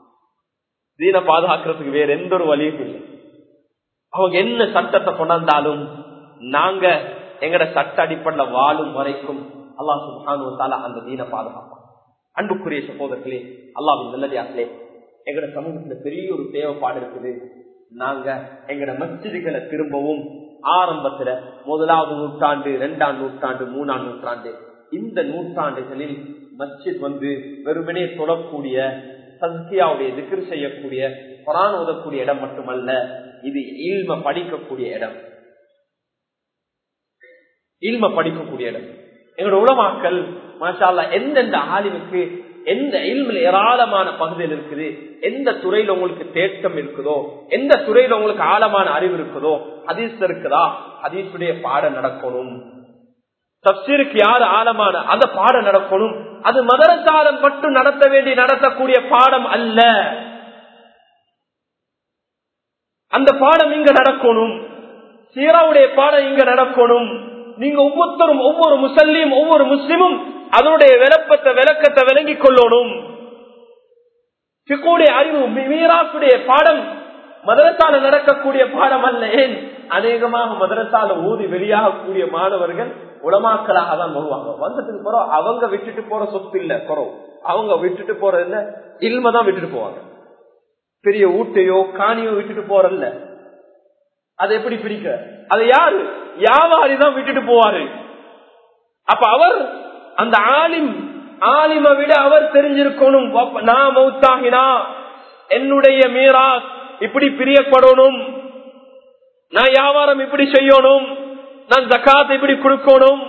தீன பாதுகாக்கிறதுக்கு வேற எந்த ஒரு வழியும் இல்லை அவங்க என்ன சட்டத்தை கொண்டாந்தாலும் நாங்க எங்கட சட்ட அடிப்படையில வாழும் வரைக்கும் அல்லா சுபானுவத்தால அந்த தீன பாதுகாப்போம் அன்புக்குரிய சகோதரர்களே அல்லாவின் நல்லதாக்களே எங்கட சமூகத்துல பெரிய ஒரு தேவைப்பாடு இருக்குது நாங்க எங்கட மஸ்ஜிதுகளை திரும்பவும் ஆரம்பத்துல முதலாவது நூற்றாண்டு இரண்டாம் நூற்றாண்டு மூணாம் நூற்றாண்டு இந்த நூற்றாண்டுகளில் மஸ்ஜித் வந்து வெறுமனே தொடக்கூடிய சஸ்கியாவுடைய திக்ர் செய்யக்கூடிய குரான் ஓதக்கூடிய இடம் மட்டுமல்ல இது இல்ம படிக்கக்கூடிய இடம் இல்ம படிக்கக்கூடிய இடம் எங்களோட உலமாக்கள் மாஷால்லா எந்தெந்த ஆலிமுக்கு எந்த இல்மில் ஏராளமான பகுதியில் இருக்குது எந்த துறையில உங்களுக்கு தேட்டம் இருக்குதோ எந்த துறையில உங்களுக்கு ஆழமான அறிவு இருக்குதோ ஹதீஸ் இருக்குதா ஹதீஸுடைய பாடம் நடக்கணும் தப்சீருக்கு யாரு ஆழமான அந்த பாடம் நடக்கணும் அது மதரசாலம் மட்டும் நடத்த வேண்டி நடத்தக்கூடிய பாடம் அல்ல அந்த பாடம் இங்க நடக்கணும் சீராவுடைய பாடம் இங்க நடக்கணும் நீங்க ஒவ்வொருத்தரும் ஒவ்வொரு முசல்லியும் ஒவ்வொரு முஸ்லிமும் அதனுடைய விளப்பத்தை விளக்கத்தை விளங்கிக் கொள்ளணும் சிக்குடைய அறிவு மீராசுடைய பாடம் மதரசால நடக்கக்கூடிய பாடம் அல்ல ஏன் அநேகமாக மதரசால ஊதி வெளியாகக்கூடிய மாணவர்கள் உளமாக்கலாக தான் வருவாங்க வந்ததுக்கு பிறகு அவங்க விட்டுட்டு போற சொத்து இல்ல குறவு அவங்க விட்டுட்டு போறது இல்ல இல்மதான் விட்டுட்டு போவாங்க பெரிய ஊட்டையோ காணியோ விட்டுட்டு போறல்ல அதை எப்படி பிடிக்க அதை யாரு வியாபாரி தான் விட்டுட்டு போவாரு அப்ப அவர் அந்த ஆலிம் ஆலிம விட அவர் தெரிஞ்சிருக்கணும் நான் மௌத்தாகினா என்னுடைய மீரா இப்படி பிரியப்படணும் நான் வியாபாரம் இப்படி செய்யணும் நான் ஜக்காத் இப்படி கொடுக்கணும்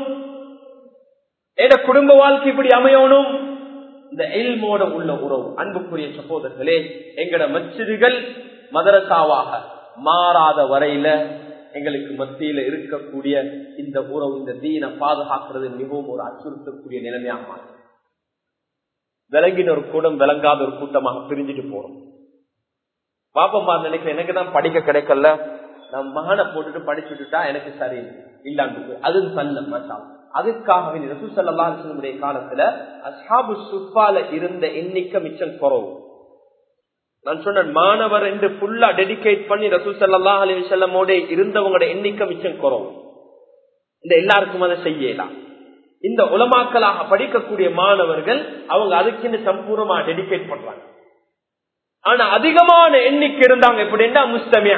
என் குடும்ப வாழ்க்கை இப்படி அமையணும் இந்த எல்மோட உள்ள உறவு அன்புக்குரிய சகோதரர்களே எங்கட மச்சிதுகள் மதரசாவாக மாறாத வரையில எங்களுக்கு மத்தியில இருக்கக்கூடிய இந்த உறவு இந்த தீனை பாதுகாக்கிறது மிகவும் ஒரு அச்சுறுத்தக்கூடிய நிலைமையாக மாறும் விளங்கின ஒரு கூட்டம் விளங்காத ஒரு கூட்டமாக பிரிஞ்சுட்டு போறோம் பாப்பம்மா நினைக்கிறேன் எனக்கு தான் படிக்க கிடைக்கல நான் மகனை போட்டுட்டு படிச்சுட்டுட்டா எனக்கு சரி இல்லாண்டு அது தள்ள மாட்டான் அதுக்காகவே ரசூசல்லாடைய காலத்துல அசாபு சுப்பால இருந்த எண்ணிக்கை மிச்சம் குறவு நான் சொன்ன மாணவர் என்று ஃபுல்லா டெடிகேட் பண்ணி ரசூசல்லா அலி செல்லமோட இருந்தவங்களோட எண்ணிக்கை மிச்சம் குறவு இந்த எல்லாருக்கும் அதை செய்யலாம் இந்த உலமாக்கலாக படிக்கக்கூடிய மாணவர்கள் அவங்க அதுக்குன்னு சம்பூர்ணமா டெடிகேட் பண்றாங்க ஆனா அதிகமான எண்ணிக்கை இருந்தாங்க எப்படின்னா முஸ்தமியா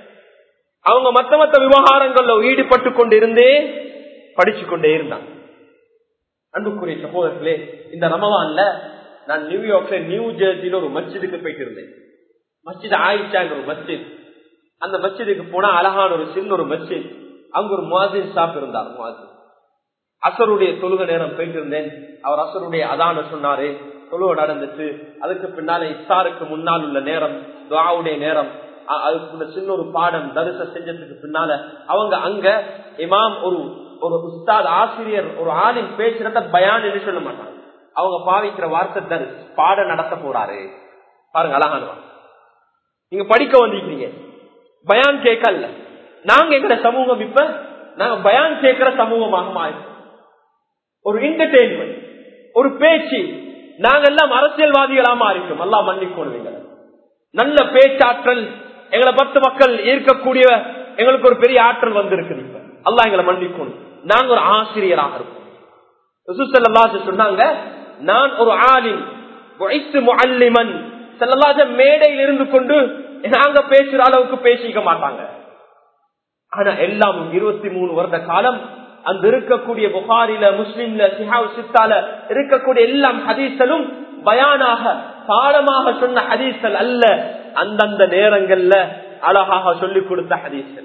அவங்க மத்த மத்த விவகாரங்கள்ல ஈடுபட்டு கொண்டு இருந்தே படிச்சு கொண்டே இருந்தாங்க அன்புக்குரிய சகோதரர்களே இந்த ரமவான்ல நான் நியூயார்க்ல நியூ ஜெர்சியில ஒரு மஸ்ஜிதுக்கு போயிட்டு இருந்தேன் மஸ்ஜித் ஆயிஷாங்க ஒரு மஸ்ஜித் அந்த மஸ்ஜிதுக்கு போனா அழகான ஒரு சின்ன ஒரு மஸ்ஜித் அங்க ஒரு முவாசின் ஷாப் இருந்தார் முவாசின் அசருடைய தொழுக நேரம் போயிட்டு இருந்தேன் அவர் அசருடைய அதான சொன்னாரு தொழுக நடந்துச்சு அதுக்கு பின்னால இஃப்தாருக்கு முன்னால் உள்ள நேரம் துவாவுடைய நேரம் அதுக்குள்ள சின்ன ஒரு பாடம் தரிச செஞ்சதுக்கு பின்னால அவங்க அங்க இமாம் ஒரு ஒரு உஸ்தாத் ஆசிரியர் ஒரு ஆளின் பேசுறத பயான் என்று சொல்ல மாட்டாங்க அவங்க பாவிக்கிற வார்த்தை தரிஸ் பாடம் நடத்த போறாரு பாருங்க அழகானவா நீங்க படிக்க வந்திருக்கீங்க பயான் கேட்கல நாங்க எங்கட சமூகம் இப்ப நாங்க பயான் கேட்கிற சமூகமாக மாறி ஒரு என்டர்டெயின்மெண்ட் ஒரு பேச்சு நாங்க எல்லாம் அரசியல்வாதிகளா மாறிட்டோம் எல்லாம் மன்னிக்கொள்வீங்க நல்ல பேச்சாற்றல் எங்களை பத்து மக்கள் ஈர்க்கக்கூடிய எங்களுக்கு ஒரு பெரிய ஆற்றல் வந்திருக்கு இப்ப அல்லா எங்களை மன்னிக்கணும் நாங்க ஒரு ஆசிரியராக இருக்கோம் சொன்னாங்க நான் ஒரு ஆலிம் முல்லிமன் செல்லலாத மேடையில் இருந்து கொண்டு நாங்க பேசுற அளவுக்கு பேசிக்க மாட்டாங்க ஆனா எல்லாம் இருபத்தி மூணு வருட காலம் அந்த இருக்கக்கூடிய புகாரில முஸ்லிம்ல சிஹாவ் சித்தால இருக்கக்கூடிய எல்லாம் ஹதீசலும் பயானாக பாடமாக சொன்ன ஹதீசல் அல்ல அந்தந்த நேரங்கள்ல அழகாக சொல்லிக் கொடுத்த ஹதீசல்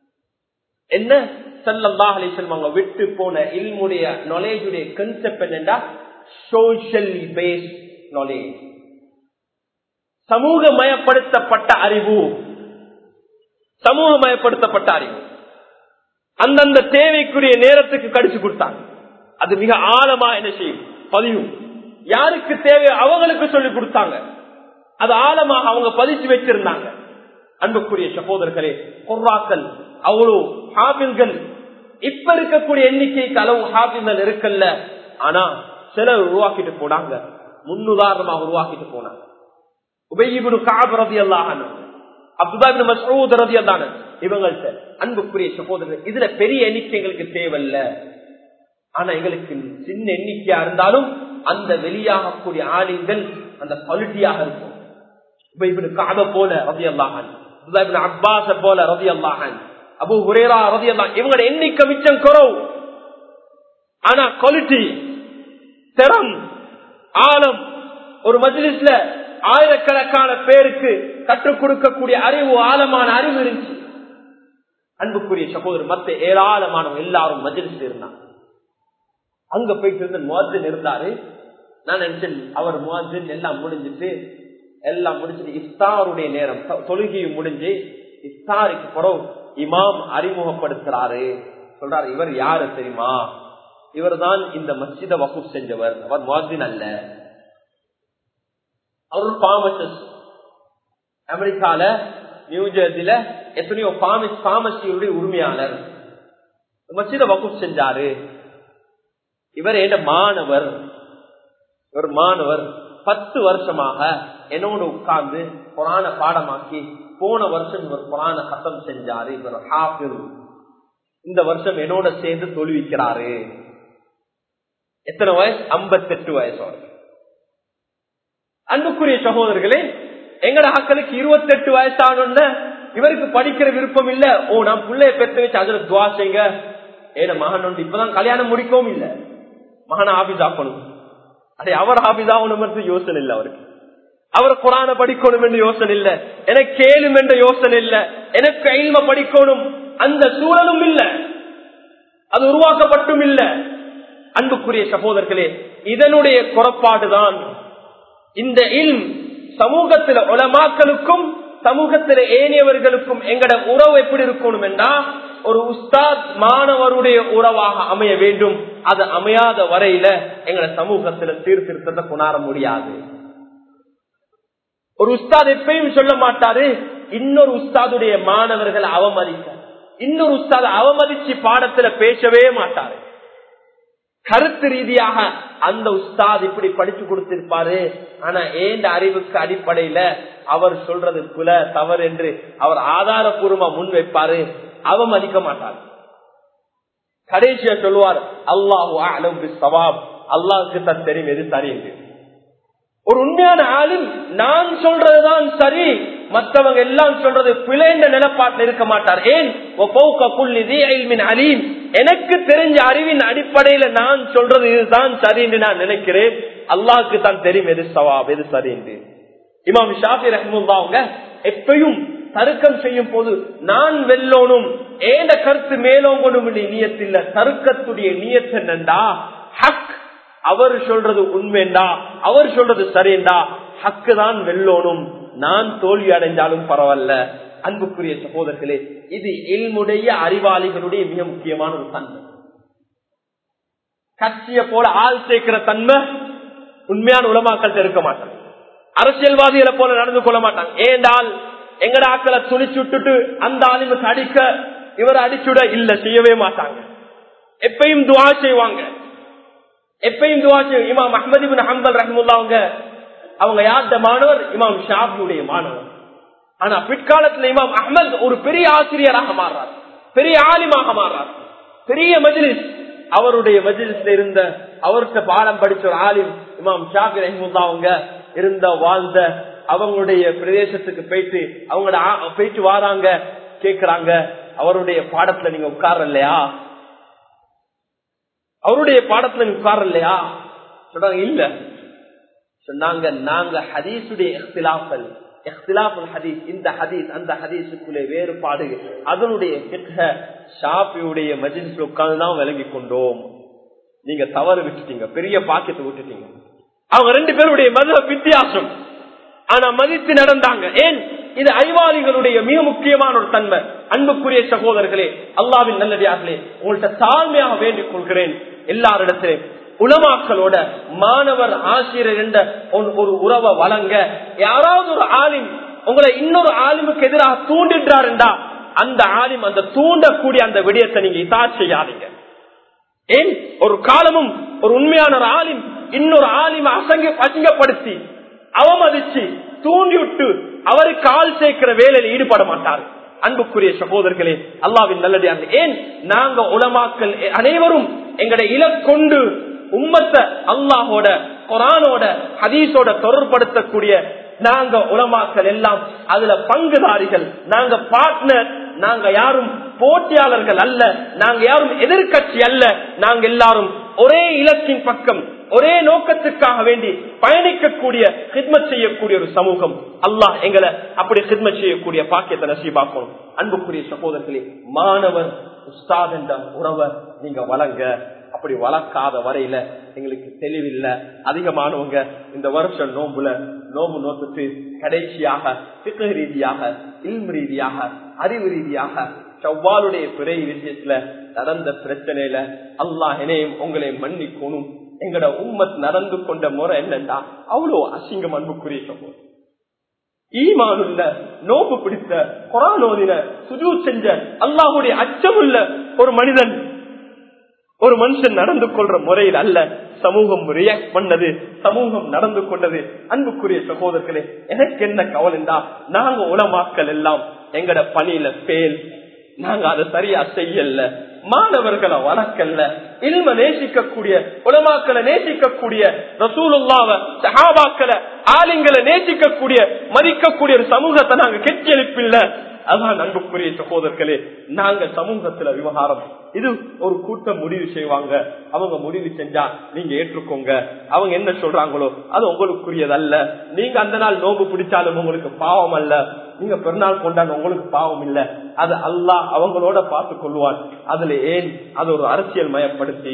என்ன சல்லல்லாஹ் அலிஸ்லம் அவங்க விட்டு போன இல்முடைய நாலேஜுடைய கன்செப்ட் என்னன்னா சோசியல் பேஸ்ட் நாலேஜ் சமூகமயப்படுத்தப்பட்ட அறிவு சமூகமயப்படுத்தப்பட்ட அறிவு அந்தந்த தேவைக்குரிய நேரத்துக்கு கடிச்சு கொடுத்தாங்க அது மிக ஆழமா என்ன செய்யும் பதிவு யாருக்கு தேவை அவங்களுக்கு சொல்லி கொடுத்தாங்க அது ஆழமாக அவங்க பதிச்சு வச்சிருந்தாங்க அன்புக்குரிய சகோதரர்களே பொருளாக்கள் அவ்வளவு ஹாபில்கள் இப்ப இருக்கக்கூடிய எண்ணிக்கைக்கு அளவு ஹாபில்கள் இருக்கல்ல ஆனா சிலர் உருவாக்கிட்டு போனாங்க முன்னுதாரணமாக உருவாக்கிட்டு போனாங்க உபயிபுனு காபரதி அல்லாஹான அப்துல்லாபின் மசூத் ரதி அல்லான இவங்கள்ட்ட அன்புக்குரிய சகோதரர்கள் இதுல பெரிய எண்ணிக்கை எங்களுக்கு தேவையில்ல ஆனா எங்களுக்கு சின்ன எண்ணிக்கையா இருந்தாலும் அந்த வெளியாகக்கூடிய ஆலிங்கள் அந்த குவாலிட்டியாக இருக்கும் உபயிபுனு காப போல ரதி அல்லாஹன் அப்பாச போல ரதி அல்லாஹன் அபு ஹுரேரா ரதி அல்லா இவங்களோட எண்ணிக்கை மிச்சம் குறவு ஆனா குவாலிட்டி திறம் ஆழம் ஒரு மஜ்லிஸ்ல ஆயிரக்கணக்கான பேருக்கு கற்றுக் கொடுக்கக்கூடிய அறிவு ஆழமான அறிவு இருந்துச்சு அன்புக்குரிய சகோதரர் மத்த ஏராளமானவங்க எல்லாரும் மஜ்லிஸ்ல இருந்தாங்க அங்க போயிட்டு இருந்த முவாஜின் இருந்தாரு நான் நினைச்சேன் அவர் முவாஜின் எல்லாம் முடிஞ்சிட்டு எல்லாம் முடிஞ்சிட்டு இஃப்தாருடைய நேரம் தொழுகையும் முடிஞ்சு இஃப்தாருக்கு பிறகு இமாம் அறிமுகப்படுத்துறாரு சொல்றாரு இவர் யாரு தெரியுமா இவர் தான் இந்த மஸ்ஜித வகுப் செஞ்சவர் அவர் முவாஜின் அல்ல அவர் பாமசிஸ்ட் அமெரிக்கால நியூ ஜெர்சில எத்தனையோ பாமிஸ் பாமசியுடைய உரிமையாளர் மஸ்ஜித வகுப் செஞ்சாரு இவர் என்ன மாணவர் ஒரு மாணவர் பத்து வருஷமாக என்னோட உட்கார்ந்து புராண பாடமாக்கி போன வருஷம் இவர் புராண கத்தம் செஞ்சாரு இவர் ஹாஃபில் இந்த வருஷம் என்னோட சேர்ந்து தொழுவிக்கிறாரு எத்தனை வயசு ஐம்பத்தி எட்டு வயசோட அன்புக்குரிய சகோதரர்களே எங்கட ஆக்களுக்கு இருபத்தி எட்டு வயசான இவருக்கு படிக்கிற விருப்பம் இல்ல ஓ நான் பிள்ளைய பெற்று வச்சு அதுல துவா செய்யுங்க ஏன மகன் உண்டு இப்பதான் கல்யாணம் முடிக்கவும் இல்ல மகன் ஆபீஸ் ஆக்கணும் அதே அவர் ஆபீஸ் ஆகணும் யோசனை இல்லை அவருக்கு அவர் குரான படிக்கணும் என்ற யோசனை இல்ல எனக்கு கேளும் என்ற யோசனை இல்ல எனக்கு இல்ம படிக்கணும் அந்த சூழலும் இல்ல அது உருவாக்கப்பட்டும் இல்ல அன்புக்குரிய சகோதரர்களே இதனுடைய குறப்பாடுதான் இந்த இல்ம் சமூகத்தில உலமாக்களுக்கும் சமூகத்தில ஏனியவர்களுக்கும் எங்கட உறவு எப்படி இருக்கணும் என்றா ஒரு உஸ்தாத் மாணவருடைய உறவாக அமைய வேண்டும் அது அமையாத வரையில எங்கட சமூகத்தில சீர்திருத்தத்தை கொண்டாட முடியாது ஒரு உஸ்தாத் எப்பயும் சொல்ல மாட்டாரு இன்னொரு உஸ்தாதுடைய மாணவர்களை அவமதிக்க இன்னொரு உஸ்தாத அவமதிச்சு பாடத்துல பேசவே மாட்டாரு கருத்து ரீதியாக அந்த உஸ்தாத் இப்படி படிச்சு கொடுத்திருப்பாரு ஆனா ஏந்த அறிவுக்கு அடிப்படையில அவர் சொல்றது குல தவறு என்று அவர் ஆதாரபூர்வமா முன் வைப்பாரு அவமதிக்க மாட்டார் கடைசியா சொல்லுவார் அல்லாஹு சவாப் அல்லாஹுக்கு தான் தெரியும் எது சரி என்று ஒரு உண்மையான ஆளும் நான் சொல்றதுதான் சரி மற்றவங்க எல்லாம் சொல்றது பிழைந்த நிலப்பாட்டில் இருக்க மாட்டார் ஏன் அலீம் எனக்கு தெரிஞ்ச அறிவின் அடிப்படையில நான் சொல்றது இதுதான் சரி என்று நான் நினைக்கிறேன் அல்லாஹுக்கு தான் தெரியும் எது சவாப் எது சரி என்று இமாம் ஷாஃபி ரஹமுல்லா அவங்க எப்பயும் தருக்கம் செய்யும் போது நான் வெல்லோனும் ஏந்த கருத்து மேலோங்கணும் நீயத்தில்ல தருக்கத்துடைய நீயத்து என்னண்டா ஹக் அவர் சொல்றது உண்மைண்டா அவர் சொல்றது சரிண்டா ஹக்கு தான் வெல்லோனும் நான் தோல்வி அடைஞ்சாலும் பரவாயில்ல அன்புக்குரிய சகோதரர்களே இது இல்முடைய அறிவாளிகளுடைய மிக முக்கியமான ஒரு தன்மை கட்சிய போல ஆள் சேர்க்கிற தன்மை உண்மையான உலமாக்கள் இருக்க மாட்டாங்க அரசியல்வாதிகளை போல நடந்து கொள்ள மாட்டாங்க ஏண்டால் எங்கட ஆக்களை துணிச்சு விட்டுட்டு அந்த ஆளுக்கு அடிக்க இவரை அடிச்சுட இல்ல செய்யவே மாட்டாங்க எப்பயும் துவா செய்வாங்க எப்பயும் துவா செய்யும் இமாம் அஹமது ஹம்பல் ரஹமுல்லா அவங்க அவங்க யார்த்த மாணவர் இமாம் ஷாபியுடைய மாணவர் ஆனா பிற்காலத்துல இமாம் அஹமது ஒரு பெரிய ஆசிரியராக மாறுறார் பெரிய ஆலிமாக மாறுறார் பெரிய மஜிலிஸ் அவருடைய மஜிலிஸ்ல இருந்த அவர்கிட்ட பாடம் படிச்ச ஒரு ஆலிம் இமாம் ஷாபி ரஹமுல்லா அவங்க இருந்த வாழ்ந்த அவங்களுடைய பிரதேசத்துக்கு போயிட்டு அவங்களோட போயிட்டு வாராங்க கேக்குறாங்க அவருடைய பாடத்துல நீங்க உட்கார இல்லையா அவருடைய பாடத்துல நீங்க உட்கார இல்லையா சொல்றாங்க இல்ல சொன்னாங்க நாங்க ஹதீசுடைய எஹ்திலாஃபல் எஹ்திலாஃபுல் ஹதீஸ் இந்த ஹதீஸ் அந்த ஹதீஸுக்குள்ளே வேறுபாடு அதனுடைய ஷாப்பியுடைய மஜிலிஸ்ல உட்கார்ந்துதான் விளங்கி கொண்டோம் நீங்க தவறு விட்டுட்டீங்க பெரிய பாக்கியத்தை விட்டுட்டீங்க அவங்க ரெண்டு பேருடைய மத வித்தியாசம் ஆனா மதித்து நடந்தாங்க ஏன் இது அறிவாளிகளுடைய மிக முக்கியமான ஒரு தன்மை அன்புக்குரிய சகோதரர்களே அல்லாவின் நல்லடியார்களே உங்கள்கிட்ட தாழ்மையாக வேண்டிக் கொள்கிறேன் எல்லாரிடத்திலும் உலமாக்களோட மாணவர் ஆசிரியர் என்ற ஒரு உறவை வழங்க யாராவது ஒரு ஆலிம் உங்களை இன்னொரு ஆலிமுக்கு எதிராக தூண்டின்றாருண்டா அந்த ஆலிம் அந்த தூண்டக்கூடிய அந்த விடயத்தை நீங்க இதா செய்யாதீங்க ஏன் ஒரு காலமும் ஒரு உண்மையான ஒரு ஆலிம் இன்னொரு ஆலிம் அசங்க அசிங்கப்படுத்தி அவமதிச்சு தூண்டி விட்டு அவருக்கு ஆள் சேர்க்கிற வேலையில் ஈடுபட மாட்டார் அன்புக்குரிய சகோதரர்களே அல்லாவின் நல்லடியாக ஏன் நாங்க உலமாக்கல் அனைவரும் எங்கட இலக்கொண்டு உம்மத்தை அல்லாஹோட குரானோட ஹதீஸோட தொடர்படுத்தக்கூடிய நாங்க உலமாக்கல் எல்லாம் அதுல பங்குதாரிகள் நாங்க பார்ட்னர் நாங்க யாரும் போட்டியாளர்கள் அல்ல நாங்க யாரும் எதிர்கட்சி அல்ல நாங்க எல்லாரும் ஒரே இலக்கின் பக்கம் ஒரே நோக்கத்துக்காக வேண்டி பயணிக்கக்கூடிய ஹித்மத் செய்யக்கூடிய ஒரு சமூகம் அல்லாஹ் எங்களை அப்படி ஹித்மத் செய்யக்கூடிய பாக்கியத்தை நசீபாக்கணும் அன்புக்குரிய சகோதரர்களே மாணவர் உஸ்தாத் என்ற உறவை நீங்க வழங்க அப்படி வளர்க்காத வரையில எங்களுக்கு தெளிவில்லை அதிகமானவங்க இந்த வருஷம் நோம்புல நோம்பு நோத்துட்டு கடைசியாக சிக்க ரீதியாக இல்மு ரீதியாக அறிவு ரீதியாக செவ்வாளுடைய பிறை விஷயத்துல நடந்த பிரச்சனையில அல்லாஹ் என்னையும் உங்களையும் மன்னிக்கணும் எங்கட உம்மத் நடந்து கொண்ட முறை என்னண்டா அவ்வளவு அசிங்கம் அன்புக்குரிய சம்பவம் ஈமானுள்ள நோம்பு பிடித்த கொரானோதின சுஜூ செஞ்ச அல்லாஹுடைய அச்சமுள்ள ஒரு மனிதன் ஒரு மனுஷன் நடந்து கொள்ற முறையில் அல்ல சமூகம் ரியாக்ட் பண்ணது சமூகம் நடந்து கொண்டது அன்புக்குரிய சகோதரர்களே எனக்கு என்ன கவலைண்டா நாங்க உலமாக்கல் எல்லாம் எங்கட பணியில பேல் நாங்க அதை சரியா செய்யல மாணவர்களை வளர்க்கல்ல இல்ம நேசிக்கக்கூடிய உலமாக்களை நேசிக்கக்கூடிய ரசூலுல்லாவ சஹாபாக்களை ஆலிங்களை நேசிக்கக்கூடிய மதிக்கக்கூடிய ஒரு சமூகத்தை நாங்க கெட்டி எழுப்பில்ல அதான் அன்புக்குரிய சகோதரர்களே நாங்க சமூகத்துல விவகாரம் இது ஒரு கூட்டம் முடிவு செய்வாங்க அவங்க முடிவு செஞ்சா நீங்க ஏற்றுக்கோங்க அவங்க என்ன சொல்றாங்களோ அது உங்களுக்குரியதல்ல நீங்க அந்த நாள் நோம்பு பிடிச்சாலும் உங்களுக்கு பாவம் அல்ல நீங்க பெருநாள் கொண்டாட உங்களுக்கு பாவம் இல்ல அது அல்லாஹ் அவங்களோட பார்த்து கொள்வான் அதுல ஏன் அது ஒரு அரசியல் மயப்படுத்தி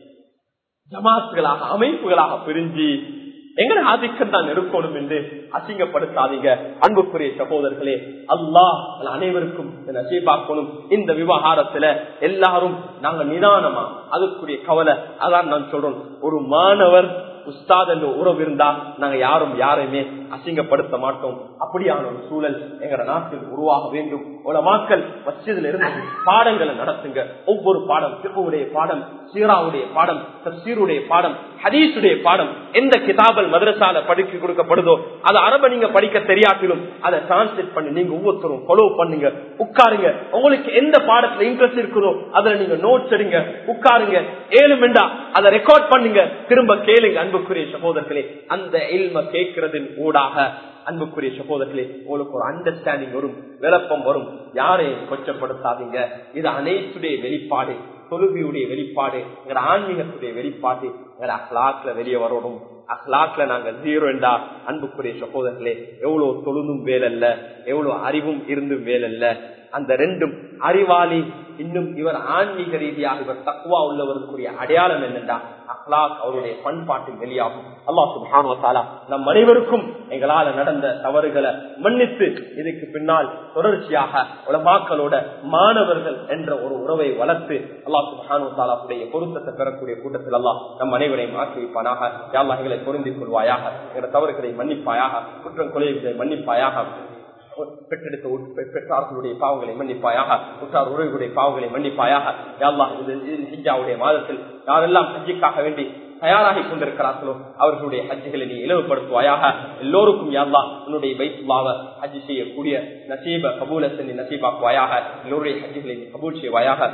ஜமாத்துகளாக அமைப்புகளாக பிரிஞ்சு எங்கட ஆதிக்கம் தான் இருக்கணும் என்று அசிங்கப்படுத்தாதீங்க அன்புக்குரிய சகோதரர்களே அல்லாஹ் அனைவருக்கும் நசீபாக்கணும் இந்த விவகாரத்துல எல்லாரும் நாங்க நிதானமா அதுக்குரிய கவலை அதான் நான் சொல்றோம் ஒரு மாணவர் உஸ்தாத் என்ற உறவு இருந்தா நாங்க யாரும் யாரையுமே அசிங்கப்படுத்த மாட்டோம் அப்படியான ஒரு சூழல் எங்கட நாட்டில் உருவாக வேண்டும் உலமாக்கள் மசிதில் இருந்து பாடங்களை நடத்துங்க ஒவ்வொரு பாடம் திருவுடைய பாடம் சீராவுடைய பாடம் தப்சீருடைய பாடம் ஹதீசுடைய பாடம் எந்த கிதாபல் மதரசால படிக்க கொடுக்கப்படுதோ அது அரப நீங்க படிக்க தெரியாட்டிலும் அதை டிரான்ஸ்லேட் பண்ணி நீங்க ஒவ்வொருத்தரும் ஃபாலோ பண்ணுங்க உட்காருங்க உங்களுக்கு எந்த பாடத்துல இன்ட்ரெஸ்ட் இருக்குதோ அதுல நீங்க நோட்ஸ் எடுங்க உட்காருங்க ஏழு மெண்டா அதை ரெக்கார்ட் பண்ணுங்க திரும்ப கேளுங்க அன்புக்குரிய சகோதரர்களே அந்த இல்ம கேட்கறதின் ஊடாக அன்புக்குரிய சகோதரர்களே உங்களுக்கு ஒரு அண்டர்ஸ்டாண்டிங் வரும் விளப்பம் வரும் யாரையும் கொச்சப்படுத்தாதீங்க இது அனைத்துடைய வெளிப்பாடு தொழுகையுடைய வெளிப்பாடு எங்க ஆன்மீகத்துடைய வெளிப்பாடு எங்க அஹ்லாக்ல வெளியே வரணும் அஹ்லாக்ல நாங்க ஜீரோ என்றா அன்புக்குரிய சகோதரர்களே எவ்வளவு தொழுதும் வேலல்ல எவ்வளவு அறிவும் இருந்தும் வேலல்ல அந்த ரெண்டும் அறிவாளி இன்னும் இவர் ஆன்மீக ரீதியாக இவர் தக்குவா உள்ளவருக்குரிய அடையாளம் என்னென்றா அஹ்லாக் அவருடைய பண்பாட்டில் வெளியாகும் அல்லாஹ் சுபானுவத்தாலா நம் அனைவருக்கும் எங்களால நடந்த தவறுகளை மன்னித்து இதுக்கு பின்னால் தொடர்ச்சியாக உலமாக்களோட மாணவர்கள் என்ற ஒரு உறவை வளர்த்து அல்லாஹ் சுபானுவத்தாலாவுடைய பொருத்தத்தை பெறக்கூடிய கூட்டத்தில் அல்லாஹ் நம் அனைவரையும் ஆக்கி வைப்பானாக யாழ்லா எங்களை பொருந்திக் கொள்வாயாக எங்கள் தவறுகளை மன்னிப்பாயாக குற்றம் கொலைகளை மன்னிப்பாயாக பெற்றெடுத்த பெற்றார்களுடைய பாவங்களை மன்னிப்பாயாக உற்றார் உறவுடைய பாவங்களை மன்னிப்பாயாக யாழ்லா ஹிஜாவுடைய மாதத்தில் யாரெல்லாம் ஹஜ்ஜிக்காக வேண்டி தயாராகி கொண்டிருக்கிறார்களோ அவர்களுடைய ஹஜ்ஜுகளை நீ இலவுபடுத்துவாயாக எல்லோருக்கும் யாழ்லா உன்னுடைய வைத்துலாவ ஹஜ் செய்யக்கூடிய நசீப கபூலத்தை நீ நசீபாக்குவாயாக எல்லோருடைய ஹஜ்ஜுகளை நீ கபூல் செய்வாயாக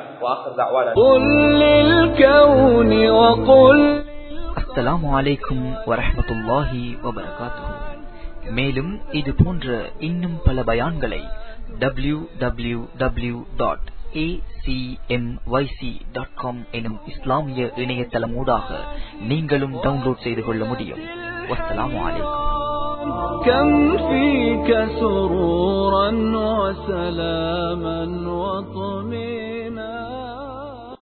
அஸ்ஸலாமு அலைக்கும் வரஹமத்துல்லாஹி வபரகாத்துஹு மேலும் இது போன்ற இன்னும் பல பயான்களை W W W dot acmyc.com எனும் இஸ்லாமிய இணையதளமூடாக நீங்களும் டவுன்லோட் செய்து கொள்ள முடியும் வஸ்ஸலாமு அலைக்கும் كم فيك سرورا وسلاما وطمئنا